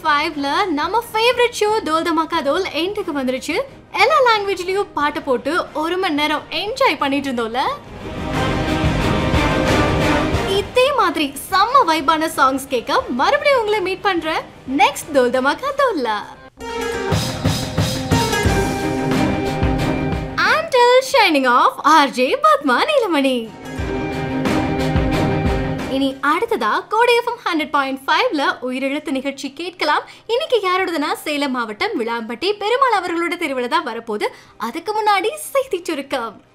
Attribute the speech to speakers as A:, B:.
A: ஃபைவ்ல நம்ம favourite show தோல் தமாக்கா தோல் எண்டுக்கு வந்துருச்சு எல்லா லாங்குவேஜ்லயும் பாட்டு போட்டு ஒரு மணி நேரம் என்ஜாய் பண்ணிட்டு இருந்தோம்ல இதே மாதிரி செம்ம வைபான சாங்ஸ் கேட்க மறுபடியும் உங்களை மீட் பண்றேன் நெக்ஸ்ட் தோல் தமாக்கா தோல்ல Until shining off RJ Padma நீலமணி இனி அடுத்ததா கோடை எஃப்எம் ஹண்ட்ரட் பாயிண்ட் ஃபைவ்ல உயிரெழுத்து நிகழ்ச்சி கேட்கலாம் இன்னைக்கு யாரோடதுன்னா சேலம் மாவட்டம் விளாம்பட்டி பெருமாள் அவர்களோட தெருவில் தான் வரப்போகுது அதுக்கு முன்னாடி செய்தி சுருக்கம்